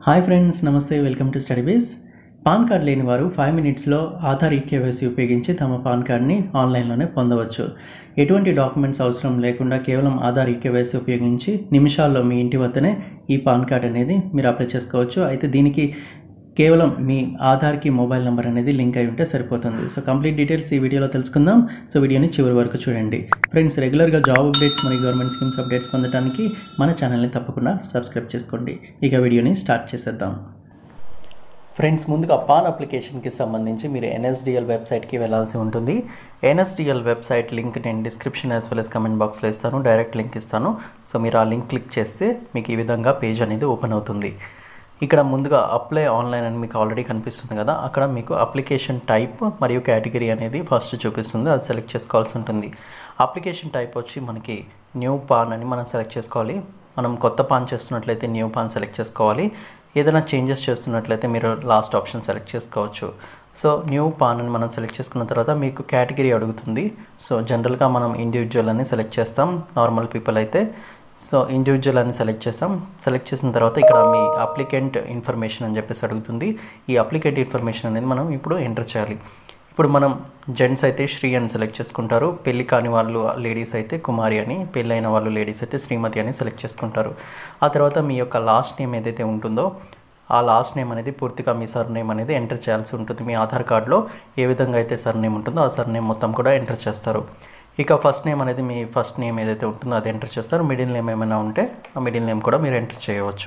hi friends నమస్తే welcome to study base PAN card లేని వారు ఫైవ్ మినిట్స్లో ఆధార్ ఈకేవైసీ ఉపయోగించి తమ పాన్ కార్డ్ని ఆన్లైన్లోనే పొందవచ్చు ఎటువంటి డాక్యుమెంట్స్ అవసరం లేకుండా కేవలం ఆధార్ ఈకేవైసీ ఉపయోగించి నిమిషాల్లో మీ ఇంటి వద్దనే ఈ పాన్ కార్డ్ అనేది మీరు అప్లై చేసుకోవచ్చు అయితే దీనికి కేవలం మీ ఆధార్కి మొబైల్ నెంబర్ అనేది లింక్ అయి ఉంటే సరిపోతుంది సో కంప్లీట్ డీటెయిల్స్ ఈ వీడియోలో తెలుసుకుందాం సో వీడియోని చివరి వరకు చూడండి ఫ్రెండ్స్ రెగ్యులర్గా జాబ్ అప్డేట్స్ మరియు గవర్నమెంట్ స్కీమ్స్ అప్డేట్స్ పొందడానికి మన ఛానల్ని తప్పకుండా సబ్స్క్రైబ్ చేసుకోండి ఇక వీడియోని స్టార్ట్ చేసేద్దాం ఫ్రెండ్స్ ముందుగా పాన్ అప్లికేషన్కి సంబంధించి మీరు ఎన్ఎస్డిఎల్ వెబ్సైట్కి వెళ్ళాల్సి ఉంటుంది ఎన్ఎస్డిఎల్ వెబ్సైట్ లింక్ నేను description as well as comment బాక్స్లో ఇస్తాను డైరెక్ట్ లింక్ ఇస్తాను సో మీరు ఆ లింక్ క్లిక్ చేస్తే మీకు ఈ విధంగా పేజ్ అనేది ఓపెన్ అవుతుంది ఇక్కడ ముందుగా అప్లై ఆన్లైన్ అని మీకు ఆల్రెడీ కనిపిస్తుంది కదా అక్కడ మీకు అప్లికేషన్ టైప్ మరియు కేటగిరీ అనేది ఫస్ట్ చూపిస్తుంది అది సెలెక్ట్ చేసుకోవాల్సి ఉంటుంది అప్లికేషన్ టైప్ వచ్చి మనకి న్యూ పాన్ అని మనం సెలెక్ట్ చేసుకోవాలి మనం కొత్త పాన్ చేస్తున్నట్లయితే న్యూ పాన్ సెలెక్ట్ చేసుకోవాలి ఏదైనా చేంజెస్ చేస్తున్నట్లయితే మీరు లాస్ట్ ఆప్షన్ సెలెక్ట్ చేసుకోవచ్చు సో న్యూ పాన్ అని మనం సెలెక్ట్ చేసుకున్న తర్వాత మీకు కేటగిరీ అడుగుతుంది సో జనరల్గా మనం ఇండివిజువల్ అని సెలెక్ట్ చేస్తాం నార్మల్ పీపుల్ అయితే సో ఇండివిజువల్ అని సెలెక్ట్ చేసాం సెలెక్ట్ చేసిన తర్వాత ఇక్కడ మీ అప్లికెంట్ ఇన్ఫర్మేషన్ అని చెప్పేసి అడుగుతుంది ఈ అప్లికెంట్ ఇన్ఫర్మేషన్ అనేది మనం ఇప్పుడు ఎంటర్ చేయాలి ఇప్పుడు మనం జెంట్స్ అయితే శ్రీ అని సెలెక్ట్ చేసుకుంటారు పెళ్లి కాని వాళ్ళు లేడీస్ అయితే కుమారి అని పెళ్ళైన వాళ్ళు లేడీస్ అయితే శ్రీమతి అని సెలెక్ట్ చేసుకుంటారు ఆ తర్వాత మీ యొక్క లాస్ట్ నేమ్ ఏదైతే ఉంటుందో ఆ లాస్ట్ నేమ్ అనేది పూర్తిగా మీ సర్ నేమ్ అనేది ఎంటర్ చేయాల్సి ఉంటుంది మీ ఆధార్ కార్డులో ఏ విధంగా అయితే సర్ నేమ్ ఉంటుందో ఆ సర్ నేమ్ మొత్తం కూడా ఎంటర్ చేస్తారు ఇక ఫస్ట్ నేమ్ అనేది మీ ఫస్ట్ నేమ్ ఏదైతే ఉంటుందో అది ఎంటర్ చేస్తారు మిడిల్ నేమ్ ఏమైనా ఉంటే ఆ మిడిల్ నేమ్ కూడా మీరు ఎంటర్ చేయవచ్చు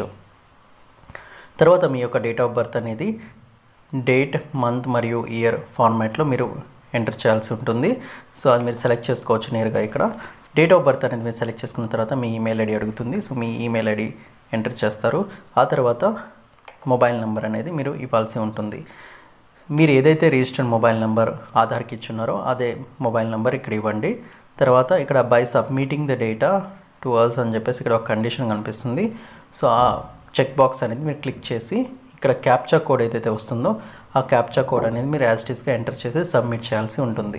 తర్వాత మీ యొక్క డేట్ ఆఫ్ బర్త్ అనేది డేట్ మంత్ మరియు ఇయర్ ఫార్మాట్లో మీరు ఎంటర్ చేయాల్సి ఉంటుంది సో అది మీరు సెలెక్ట్ చేసుకోవచ్చు నేరుగా ఇక్కడ డేట్ ఆఫ్ బర్త్ అనేది మీరు సెలెక్ట్ చేసుకున్న తర్వాత మీ ఈమెయిల్ ఐడి అడుగుతుంది సో మీ ఈమెయిల్ ఐడి ఎంటర్ చేస్తారు ఆ తర్వాత మొబైల్ నెంబర్ అనేది మీరు ఇవ్వాల్సి ఉంటుంది మీరు ఏదైతే రిజిస్టర్డ్ మొబైల్ నెంబర్ ఆధార్కి ఇచ్చున్నారో అదే మొబైల్ నెంబర్ ఇక్కడ ఇవ్వండి తర్వాత ఇక్కడ by submitting the data to ours అని చెప్పేసి ఇక్కడ ఒక కండిషన్ కనిపిస్తుంది సో ఆ చెక్ బాక్స్ అనేది మీరు క్లిక్ చేసి ఇక్కడ క్యాప్చా కోడ్ ఏదైతే వస్తుందో ఆ క్యాప్చా కోడ్ అనేది మీరు యాజ్టీస్గా ఎంటర్ చేసి సబ్మిట్ చేయాల్సి ఉంటుంది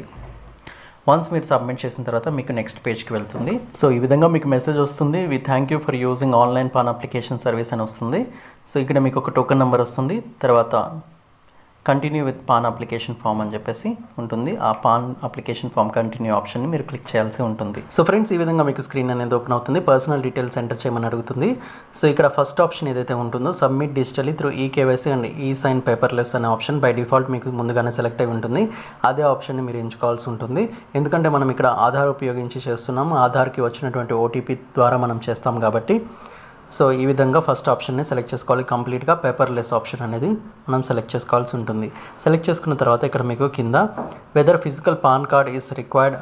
వన్స్ మీరు సబ్మిట్ చేసిన తర్వాత మీకు నెక్స్ట్ పేజ్కి వెళ్తుంది సో ఈ విధంగా మీకు మెసేజ్ వస్తుంది we thank you for using online PAN application service అని వస్తుంది సో ఇక్కడ మీకు ఒక టోకెన్ నెంబర్ వస్తుంది తర్వాత continue with PAN application form అని చెప్పేసి ఉంటుంది ఆ పాన్ అప్లికేషన్ ఫామ్ కంటిన్యూ ఆప్షన్ని మీరు క్లిక్ చేయాల్సి ఉంటుంది సో ఫ్రెండ్స్ ఈ విధంగా మీకు స్క్రీన్ అనేది ఓపెన్ అవుతుంది పర్సనల్ డీటెయిల్స్ ఎంటర్ చేయమని అడుగుతుంది సో ఇక్కడ ఫస్ట్ ఆప్షన్ ఏదైతే ఉంటుందో submit digitally through E K Y C and E sign paperless అనే ఆప్షన్ బై డిఫాల్ట్ మీకు ముందుగానే సెలెక్ట్ అయి ఉంటుంది అదే ఆప్షన్ని మీరు ఎంచుకోవాల్సి ఉంటుంది ఎందుకంటే మనం ఇక్కడ ఆధార్ ఉపయోగించి చేస్తున్నాం ఆధార్కి వచ్చినటువంటి ఓటీపీ ద్వారా మనం చేస్తాం కాబట్టి సో ఈ విధంగా ఫస్ట్ ఆప్షన్ని సెలెక్ట్ చేసుకోవాలి కంప్లీట్గా పేపర్లెస్ ఆప్షన్ అనేది మనం సెలెక్ట్ చేసుకోవాల్సి ఉంటుంది సెలెక్ట్ చేసుకున్న తర్వాత ఇక్కడ మీకు కింద whether physical PAN card is required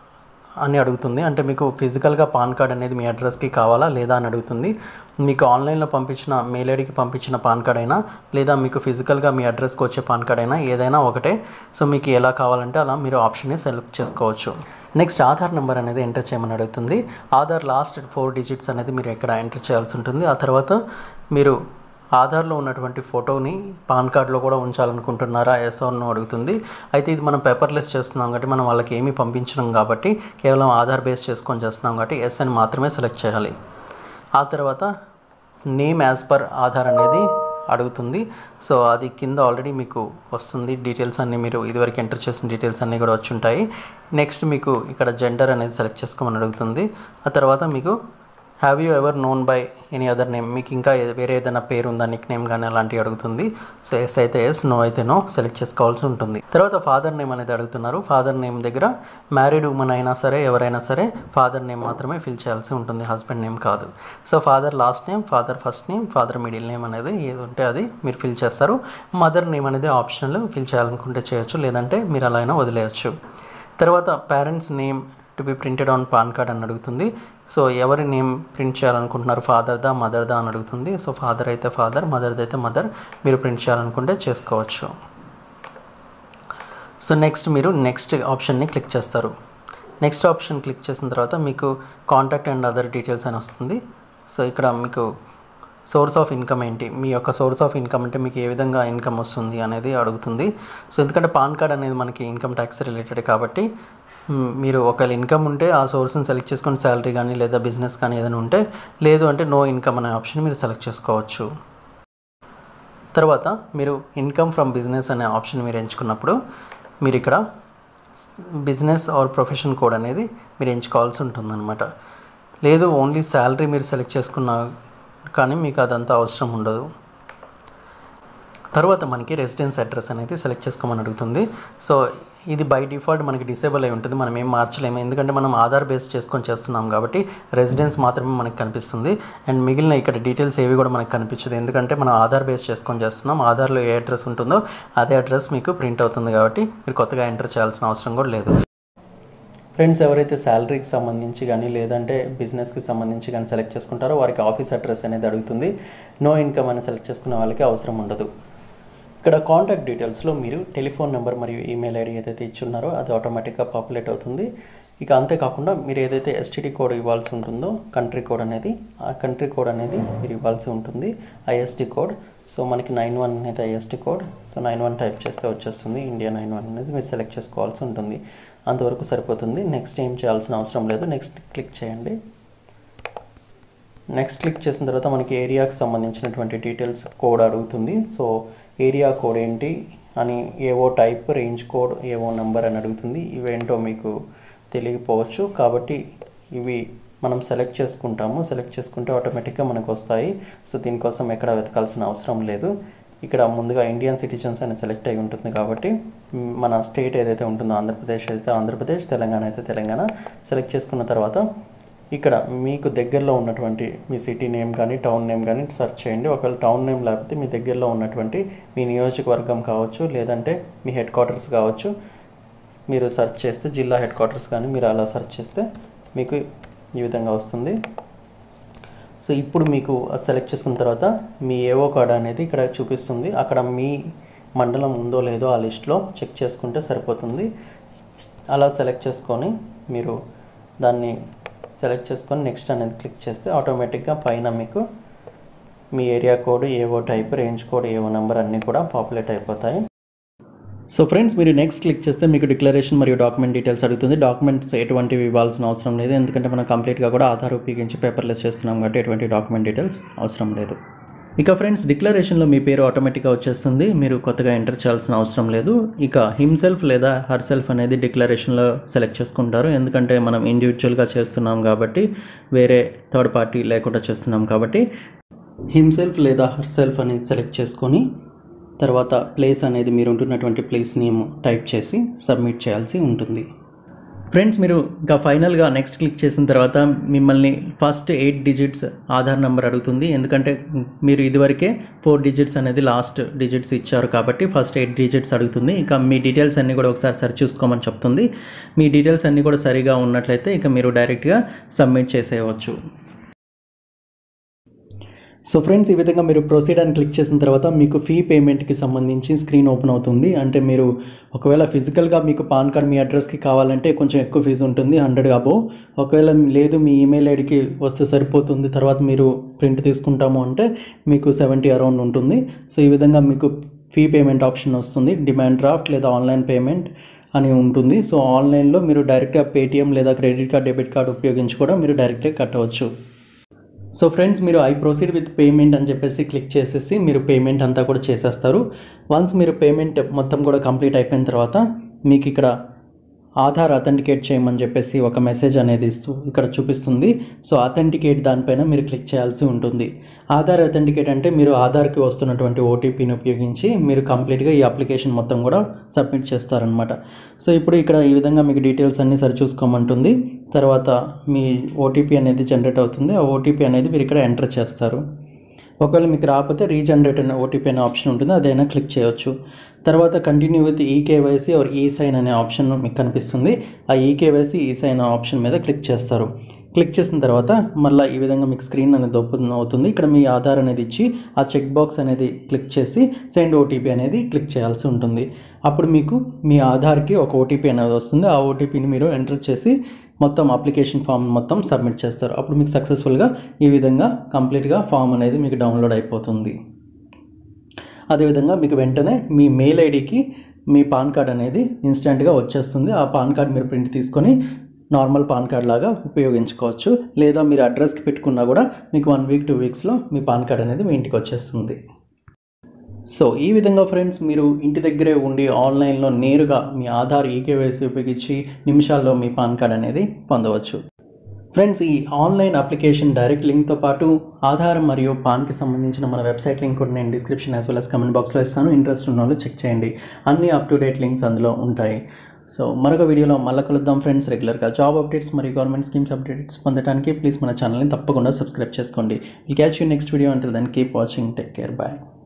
అని అడుగుతుంది అంటే మీకు ఫిజికల్గా పాన్ కార్డ్ అనేది మీ అడ్రస్కి కావాలా లేదా అని అడుగుతుంది మీకు ఆన్లైన్లో పంపించిన మెయిల్ ఐడికి పంపించిన పాన్ కార్డ్ అయినా లేదా మీకు ఫిజికల్గా మీ అడ్రస్కి వచ్చే పాన్ కార్డ్ అయినా ఏదైనా ఒకటే సో మీకు ఎలా కావాలంటే అలా మీరు ఆప్షన్ని సెలెక్ట్ చేసుకోవచ్చు నెక్స్ట్ ఆధార్ నెంబర్ అనేది ఎంటర్ చేయమని అడుగుతుంది ఆధార్ లాస్ట్ ఫోర్ డిజిట్స్ అనేది మీరు ఇక్కడ ఎంటర్ చేయాల్సి ఉంటుంది ఆ తర్వాత మీరు ఆధార్లో ఉన్నటువంటి ఫోటోని పాన్ కార్డ్లో కూడా ఉంచాలనుకుంటున్నారా ఎస్ నో అడుగుతుంది అయితే ఇది మనం పేపర్లెస్ చేస్తున్నాం కాబట్టి మనం వాళ్ళకి ఏమీ పంపించడం కాబట్టి కేవలం ఆధార్ బేస్ చేసుకొని చేస్తున్నాం కాబట్టి ఎస్ అని మాత్రమే సెలెక్ట్ చేయాలి ఆ తర్వాత నేమ్ యాజ్ పర్ ఆధార్ అనేది అడుగుతుంది సో అది కింద ఆల్రెడీ మీకు వస్తుంది డీటెయిల్స్ అన్నీ మీరు ఇదివరకు ఎంటర్ చేసిన డీటెయిల్స్ అన్నీ కూడా వచ్చి ఉంటాయి నెక్స్ట్ మీకు ఇక్కడ జెండర్ అనేది సెలెక్ట్ చేసుకోమని అడుగుతుంది ఆ తర్వాత మీకు have you ever known by any other name మీకు ఇంకా ఏ- వేరే ఏదైనా పేరు ఉందా నిక్ నేమ్ కానీ అలాంటివి అడుగుతుంది సో ఎస్ అయితే ఎస్ నో అయితే నో సెలెక్ట్ చేసుకోవాల్సి ఉంటుంది తర్వాత ఫాదర్ నేమ్ అనేది అడుగుతున్నారు ఫాదర్ నేమ్ దగ్గర మ్యారీడ్ ఉమెన్ అయినా సరే ఎవరైనా సరే ఫాదర్ నేమ్ మాత్రమే ఫిల్ చేయాల్సి ఉంటుంది హస్బెండ్ నేమ్ కాదు so father last name father first name father middle name అనేది ఏది ఉంటే అది మీరు ఫిల్ చేస్తారు మదర్ నేమ్ అనేది ఆప్షనల్ ఫిల్ చేయాలనుకుంటే చేయొచ్చు లేదంటే మీరు అలా అయినా వదిలేయచ్చు తర్వాత parents name to be printed on PAN card అని అడుగుతుంది సో ఎవరి నేమ్ ప్రింట్ చేయాలనుకుంటున్నారు ఫాదర్దా మదర్దా అని అడుగుతుంది సో ఫాదర్ అయితే ఫాదర్ మదర్ది అయితే మదర్ మీరు ప్రింట్ చేయాలనుకుంటే చేసుకోవచ్చు సో నెక్స్ట్ మీరు నెక్స్ట్ ఆప్షన్ని క్లిక్ చేస్తారు నెక్స్ట్ ఆప్షన్ క్లిక్ చేసిన తర్వాత మీకు కాంటాక్ట్ అండ్ అదర్ డీటెయిల్స్ అని వస్తుంది సో ఇక్కడ మీకు సోర్స్ ఆఫ్ ఇన్కమ్ ఏంటి మీ యొక్క సోర్స్ ఆఫ్ ఇన్కమ్ అంటే మీకు ఏ విధంగా ఇన్కమ్ వస్తుంది అనేది అడుగుతుంది సో ఎందుకంటే పాన్ కార్డ్ అనేది మనకి ఇన్కమ్ ట్యాక్స్ రిలేటెడ్ కాబట్టి మ్, మీరు ఒకవేళ ఇన్కమ్ ఉంటే ఆ సోర్స్ని సెలెక్ట్ చేసుకొని శాలరీ కానీ లేదా బిజినెస్ కానీ ఏదైనా ఉంటే లేదు అంటే నో ఇన్కమ్ అనే ఆప్షన్ మీరు సెలెక్ట్ చేసుకోవచ్చు తర్వాత మీరు ఇన్కమ్ ఫ్రమ్ బిజినెస్ అనే ఆప్షన్ మీరు ఎంచుకున్నప్పుడు మీరు ఇక్కడ బిజినెస్ ఆర్ ప్రొఫెషన్ కోడ్ అనేది మీరు ఎంచుకోవాల్సి ఉంటుందన్నమాట లేదు ఓన్లీ శాలరీ మీరు సెలెక్ట్ చేసుకున్నా కానీ మీకు అదంతా అవసరం ఉండదు తర్వాత మనకి రెసిడెన్స్ అడ్రస్ అనేది సెలెక్ట్ చేసుకోమని అడుగుతుంది సో ఇది బై డిఫాల్ట్ మనకి డిసేబుల్ అయి ఉంటుంది మనం ఏం మార్చలేము ఎందుకంటే మనం ఆధార్ బేస్ చేసుకొని చేస్తున్నాం కాబట్టి రెసిడెన్స్ మాత్రమే మనకి కనిపిస్తుంది అండ్ మిగిలిన ఇక్కడ డీటెయిల్స్ ఏవి కూడా మనకు కనిపించదు ఎందుకంటే మనం ఆధార్ బేస్ చేసుకొని చేస్తున్నాం ఆధార్లో ఏ అడ్రస్ ఉంటుందో అదే అడ్రస్ మీకు ప్రింట్ అవుతుంది కాబట్టి మీరు కొత్తగా ఎంటర్ చేయాల్సిన అవసరం కూడా లేదు ఫ్రెండ్స్ ఎవరైతే శాలరీకి సంబంధించి కానీ లేదంటే బిజినెస్కి సంబంధించి కానీ సెలెక్ట్ చేసుకుంటారో వారికి ఆఫీస్ అడ్రస్ అనేది అడుగుతుంది నో ఇన్కమ్ అని సెలెక్ట్ చేసుకునే వాళ్ళకి అవసరం ఉండదు ఇక్కడ కాంటాక్ట్ డీటెయిల్స్లో మీరు టెలిఫోన్ నెంబర్ మరియు ఈమెయిల్ ఐడి ఏదైతే ఇచ్చున్నారో అది ఆటోమేటిక్గా పాపులేట్ అవుతుంది ఇక అంతేకాకుండా మీరు ఏదైతే ఎస్టీడీ కోడ్ ఇవ్వాల్సి ఉంటుందో కంట్రీ కోడ్ అనేది ఆ కంట్రీ కోడ్ అనేది మీరు ఇవ్వాల్సి ఉంటుంది ఐఎస్టీ కోడ్ సో మనకి నైన్ వన్ అనేది IST code so nine one type చేస్తే వచ్చేస్తుంది ఇండియా నైన్ వన్ అనేది మీరు సెలెక్ట్ చేసుకోవాల్సి ఉంటుంది అంతవరకు సరిపోతుంది నెక్స్ట్ ఏం చేయాల్సిన అవసరం లేదు నెక్స్ట్ క్లిక్ చేయండి నెక్స్ట్ క్లిక్ చేసిన తర్వాత మనకి ఏరియాకి సంబంధించినటువంటి డీటెయిల్స్ కోడ్ అడుగుతుంది సో ఏరియా కోడ్ ఏంటి అని ఏవో టైప్ రేంజ్ కోడ్ ఏవో నెంబర్ అని అడుగుతుంది ఇవేంటో మీకు తెలియకపోవచ్చు కాబట్టి ఇవి మనం సెలెక్ట్ చేసుకుంటాము సెలెక్ట్ చేసుకుంటే ఆటోమేటిక్గా మనకు వస్తాయి సో దీనికోసం ఎక్కడ వెతకాల్సిన అవసరం లేదు ఇక్కడ ముందుగా ఇండియన్ సిటిజన్స్ అని సెలెక్ట్ అయి ఉంటుంది కాబట్టి మ్, మన స్టేట్ ఏదైతే ఉంటుందో ఆంధ్రప్రదేశ్ అయితే ఆంధ్రప్రదేశ్ తెలంగాణ అయితే తెలంగాణ సెలెక్ట్ చేసుకున్న తర్వాత ఇక్కడ మీకు దగ్గరలో ఉన్నటువంటి మీ సిటీ నేమ్ కానీ టౌన్ నేమ్ కానీ సెర్చ్ చేయండి ఒకవేళ టౌన్ నేమ్ లేకపోతే మీ దగ్గరలో ఉన్నటువంటి మీ నియోజకవర్గం కావచ్చు లేదంటే మీ హెడ్ క్వార్టర్స్ కావచ్చు మీరు సెర్చ్ చేస్తే జిల్లా హెడ్ క్వార్టర్స్ కానీ మీరు అలా సెర్చ్ చేస్తే మీకు ఈ విధంగా వస్తుంది సో ఇప్పుడు మీకు అది సెలెక్ట్ చేసుకున్న తర్వాత మీ ఏవో కార్డ్ అనేది ఇక్కడ చూపిస్తుంది అక్కడ మీ మండలం ఉందో లేదో ఆ లిస్ట్లో చెక్ చేసుకుంటే సరిపోతుంది అలా సెలెక్ట్ చేసుకొని మీరు దాన్ని సెలెక్ట్ చేసుకొని నెక్స్ట్ అనేది క్లిక్ చేస్తే ఆటోమేటిక్గా పైన మీకు మీ ఏరియా కోడ్ ఏవో టైప్ రేంజ్ కోడ్ ఏవో నెంబర్ అన్నీ కూడా పాపులేట్ అయిపోతాయి సో ఫ్రెండ్స్ మీరు నెక్స్ట్ క్లిక్ చేస్తే మీకు డిక్లరేషన్ మరియు డాక్యుమెంట్ డీటెయిల్స్ అడుగుతుంది డాక్యుమెంట్స్ ఎటువంటివి ఇవ్వాల్సిన అవసరం లేదు ఎందుకంటే మనం కంప్లీట్గా కూడా ఆధార్ ఉపయోగించి పేపర్లెస్ చేస్తున్నాం కాబట్టి ఎటువంటి డాక్యుమెంట్ డీటెయిల్స్ అవసరం లేదు ఇక ఫ్రెండ్స్ డిక్లరేషన్లో మీ పేరు ఆటోమేటిక్గా వచ్చేస్తుంది మీరు కొత్తగా ఎంటర్ చేయాల్సిన అవసరం లేదు ఇక హిమ్సెల్ఫ్ లేదా హర్ సెల్ఫ్ అనేది డిక్లరేషన్లో సెలెక్ట్ చేసుకుంటారు ఎందుకంటే మనం ఇండివిజువల్గా చేస్తున్నాం కాబట్టి వేరే థర్డ్ పార్టీ లేకుండా చేస్తున్నాం కాబట్టి హిమ్సెల్ఫ్ లేదా హర్ సెల్ఫ్ అనేది సెలెక్ట్ చేసుకొని తర్వాత ప్లేస్ అనేది మీరు ఉంటున్నటువంటి ప్లేస్ నేమ్ టైప్ చేసి సబ్మిట్ చేయాల్సి ఉంటుంది ఫ్రెండ్స్ మీరు ఇంకా ఫైనల్గా నెక్స్ట్ క్లిక్ చేసిన తర్వాత మిమ్మల్ని first eight digits Aadhaar number అడుగుతుంది ఎందుకంటే మీరు ఇదివరకే ఫోర్ డిజిట్స్ అనేది లాస్ట్ డిజిట్స్ ఇచ్చారు కాబట్టి ఫస్ట్ ఎయిట్ డిజిట్స్ అడుగుతుంది ఇక మీ డీటెయిల్స్ అన్నీ కూడా ఒకసారి సరి చూసుకోమని చెప్తుంది మీ డీటెయిల్స్ అన్నీ కూడా సరిగా ఉన్నట్లయితే ఇక మీరు డైరెక్ట్గా సబ్మిట్ చేసేయవచ్చు సో ఫ్రెండ్స్ ఈ విధంగా మీరు ప్రొసీడ్ అని క్లిక్ చేసిన తర్వాత మీకు ఫీ పేమెంట్కి సంబంధించి స్క్రీన్ ఓపెన్ అవుతుంది అంటే మీరు ఒకవేళ ఫిజికల్గా మీకు పాన్ కార్డ్ మీ అడ్రస్కి కావాలంటే కొంచెం ఎక్కువ ఫీజు ఉంటుంది హండ్రెడ్ అబో ఒకవేళ లేదు మీ ఈమెయిల్ ఐడికి వస్తే సరిపోతుంది తర్వాత మీరు ప్రింట్ తీసుకుంటాము అంటే మీకు సెవెంటీ అరౌండ్ ఉంటుంది సో ఈ విధంగా మీకు ఫీ పేమెంట్ ఆప్షన్ వస్తుంది డిమాండ్ డ్రాఫ్ట్ లేదా ఆన్లైన్ పేమెంట్ అని ఉంటుంది సో ఆన్లైన్లో మీరు డైరెక్ట్గా పేటిఎం లేదా క్రెడిట్ కార్డ్ డెబిట్ కార్డ్ ఉపయోగించి కూడా మీరు డైరెక్ట్గా కట్టవచ్చు సో ఫ్రెండ్స్ మీరు ఐ ప్రొసీడ్ విత్ పేమెంట్ అని చెప్పేసి క్లిక్ చేసేసి మీరు పేమెంట్ అంతా కూడా చేసేస్తారు వన్స్ మీరు పేమెంట్ మొత్తం కూడా కంప్లీట్ అయిపోయిన తర్వాత మీకు ఇక్కడ ఆధార్ అథెంటికేట్ చేయమని చెప్పేసి ఒక మెసేజ్ అనేది ఇస్తూ ఇక్కడ చూపిస్తుంది సో అథెంటికేట్ దానిపైన మీరు క్లిక్ చేయాల్సి ఉంటుంది ఆధార్ అథెంటికేట్ అంటే మీరు ఆధార్కి వస్తున్నటువంటి ఓటీపీని ఉపయోగించి మీరు కంప్లీట్గా ఈ అప్లికేషన్ మొత్తం కూడా సబ్మిట్ చేస్తారనమాట సో ఇప్పుడు ఇక్కడ ఈ విధంగా మీకు డీటెయిల్స్ అన్నీ సరి చూసుకోమంటుంది తర్వాత మీ ఓటీపీ అనేది జనరేట్ అవుతుంది ఆ ఓటీపీ అనేది మీరు ఇక్కడ ఎంటర్ చేస్తారు ఒకవేళ మీకు రాకపోతే రీజనరేట్ అనే ఓటీపీ అనే ఆప్షన్ ఉంటుంది అదైనా క్లిక్ చేయొచ్చు తర్వాత continue with eKYC or e sign అనే ఆప్షన్ మీకు కనిపిస్తుంది ఆ ఈకేవైసీ ఈ సైన్ ఆప్షన్ మీద క్లిక్ చేస్తారు క్లిక్ చేసిన తర్వాత మళ్ళీ ఈ విధంగా మీకు స్క్రీన్ అనేది ఓపెన్ అవుతుంది ఇక్కడ మీ ఆధార్ అనేది ఇచ్చి ఆ చెక్ బాక్స్ అనేది క్లిక్ చేసి సెండ్ ఓటీపీ అనేది క్లిక్ చేయాల్సి ఉంటుంది అప్పుడు మీకు మీ ఆధార్కి ఒక ఓటీపీ అనేది వస్తుంది ఆ ఓటీపీని మీరు ఎంటర్ చేసి మొత్తం అప్లికేషన్ ఫామ్ మొత్తం సబ్మిట్ చేస్తారు అప్పుడు మీకు సక్సెస్ఫుల్గా ఈ విధంగా కంప్లీట్గా ఫామ్ అనేది మీకు డౌన్లోడ్ అయిపోతుంది అదేవిధంగా మీకు వెంటనే మీ మెయిల్ ఐడికి మీ పాన్ కార్డ్ అనేది ఇన్స్టెంట్గా వచ్చేస్తుంది ఆ పాన్ కార్డ్ మీరు ప్రింట్ తీసుకొని నార్మల్ పాన్ కార్డ్ లాగా ఉపయోగించుకోవచ్చు లేదా మీరు అడ్రస్కి పెట్టుకున్నా కూడా మీకు వన్ వీక్ టూ వీక్స్లో మీ పాన్ కార్డ్ అనేది మీ ఇంటికి వచ్చేస్తుంది సో ఈ విధంగా ఫ్రెండ్స్ మీరు ఇంటి దగ్గరే ఉండి ఆన్లైన్లో నేరుగా మీ ఆధార్ ఈకేవైసీ ఉపయోగించి నిమిషాల్లో మీ పాన్ కార్డ్ అనేది పొందవచ్చు ఫ్రెండ్స్ ఈ ఆన్లైన్ అప్లికేషన్ డైరెక్ట్ లింక్తో పాటు ఆధార్ మరియు పాన్కి సంబంధించిన మన వెబ్సైట్ లింక్ కూడా నేను description as well as comment బాక్స్లో ఇస్తాను ఇంట్రెస్ట్ ఉన్న వాళ్ళు చెక్ చేయండి అన్ని అప్ టు డేట్ లింక్స్ అందులో ఉంటాయి సో మరొక వీడియోలో మళ్ళీ కలుద్దాం ఫ్రెండ్స్ రెగ్యులర్గా జాబ్ అప్డేట్స్ మరియు గవర్నమెంట్ స్కీమ్స్ అప్డేట్స్ పొందడానికి ప్లీజ్ మన ఛానల్ని తప్పకుండా సబ్స్క్రైబ్ చేసుకోండి will catch you next video అంటే then keep watching take care bye